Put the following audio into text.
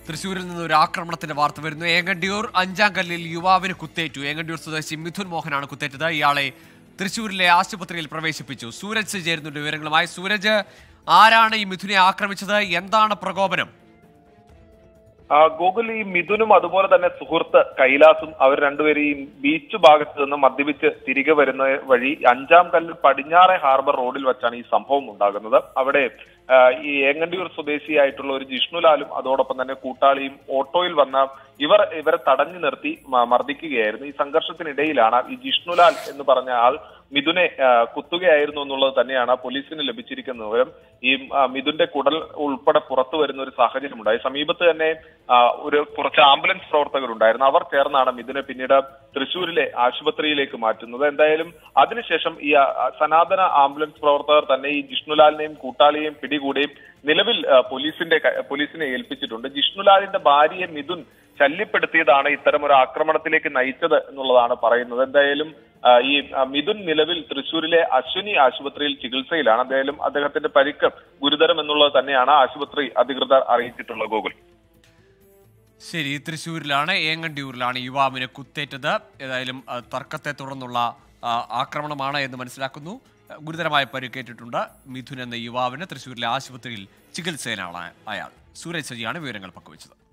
തൃശൂരിൽ നിന്ന് ഒരു ആക്രമണത്തിന്റെ വാർത്ത വരുന്നു ഏങ്ങണ്ടിയൂർ അഞ്ചാം കല്ലിൽ യുവാവിന് കുത്തേറ്റു ഏങ്ങണ്ടിയൂർ സ്വദേശി മിഥുൻ മോഹനാണ് കുത്തേറ്റത് ഇയാളെ തൃശൂരിലെ ആശുപത്രിയിൽ പ്രവേശിപ്പിച്ചു സൂരജ് ചേരുന്നുണ്ട് വിവരങ്ങളുമായി സൂരജ് ആരാണ് ഈ മിഥുനെ ആക്രമിച്ചത് എന്താണ് പ്രകോപനം ആ, ഗോകുൽ ഈ മിഥുനും അതുപോലെ തന്നെ സുഹൃത്ത് കൈലാസും അവർ രണ്ടുപേരും ഈ ബീച്ച് ഭാഗത്ത് നിന്ന് മദ്യപിച്ച് തിരികെ വരുന്ന വഴി അഞ്ചാം കല്ല് പടിഞ്ഞാറെ ഹാർബർ റോഡിൽ വെച്ചാണ് ഈ സംഭവം ഉണ്ടാകുന്നത് അവിടെ ആ, ഈ ഏങ്ങണ്ടിയൂർ സ്വദേശിയായിട്ടുള്ള ഒരു ജിഷ്ണുലാലും അതോടൊപ്പം തന്നെ കൂട്ടാളിയും ഓട്ടോയിൽ വന്ന ഇവർ ഇവരെ തടഞ്ഞു നിർത്തി മ- മർദ്ദിക്കുകയായിരുന്നു ഈ സംഘർഷത്തിനിടയിലാണ് ഈ ജിഷ്ണുലാൽ എന്ന് പറഞ്ഞ ആൾ മിഥുനെ ആ, കുത്തുകയായിരുന്നു എന്നുള്ളത് തന്നെയാണ് പോലീസിന് ലഭിച്ചിരിക്കുന്ന വിവരം ഈ ആ, മിഥുന്റെ കുടൽ ഉൾപ്പെടെ പുറത്തു വരുന്ന ഒരു സാഹചര്യം ഉണ്ടായി സമീപത്ത് തന്നെ ആ, ഒരു കുറച്ച് ആംബുലൻസ് പ്രവർത്തകരുണ്ടായിരുന്നു അവർ ചേർന്നാണ് മിഥുനെ പിന്നീട് തൃശൂരിലെ ആശുപത്രിയിലേക്ക് മാറ്റുന്നത് എന്തായാലും അതിനുശേഷം ഈ ആ, സനാതന ആംബുലൻസ് പ്രവർത്തകർ തന്നെ ഈ ജിഷ്ണുലാലിനെയും കൂട്ടാളിയെയും പിടികൂടി നിലവിൽ ആ, പോലീസിന്റെ ക- പോലീസിനെ ഏൽപ്പിച്ചിട്ടുണ്ട് ജിഷ്ണുലാലിന്റെ ഭാര്യയെ മിഥുൻ ശല്യപ്പെടുത്തിയതാണ് ഇത്തരം ഒരു ആക്രമണത്തിലേക്ക് നയിച്ചത് എന്നുള്ളതാണ് പറയുന്നത് എന്തായാലും ആ, ഈ ആ, മിഥുൻ നിലവിൽ തൃശൂരിലെ അശ്വിനി ആശുപത്രിയിൽ ചികിത്സയിലാണ് എന്തായാലും അദ്ദേഹത്തിന്റെ പരിക്ക് ഗുരുതരം എന്നുള്ളത് തന്നെയാണ് ആശുപത്രി അധികൃതർ അറിയിച്ചിട്ടുള്ളത് ഗോകുൽ ശരി തൃശ്ശൂരിലാണ് ഏങ്ങണ്ടിയൂരിലാണ് യുവാവിന് കുത്തേറ്റത് ഏതായാലും ആ, തർക്കത്തെ തുടർന്നുള്ള ആ, ആക്രമണമാണ് എന്ന് മനസ്സിലാക്കുന്നു ആ, ഗുരുതരമായ പരിക്കേറ്റിട്ടുണ്ട് മിഥുൻ എന്ന യുവാവിന് തൃശ്ശൂരിലെ ആശുപത്രിയിൽ ചികിത്സയിലാണ് അയാൾ സൂരജ് സജിയാണ് വിവരങ്ങൾ പങ്കുവച്ചത്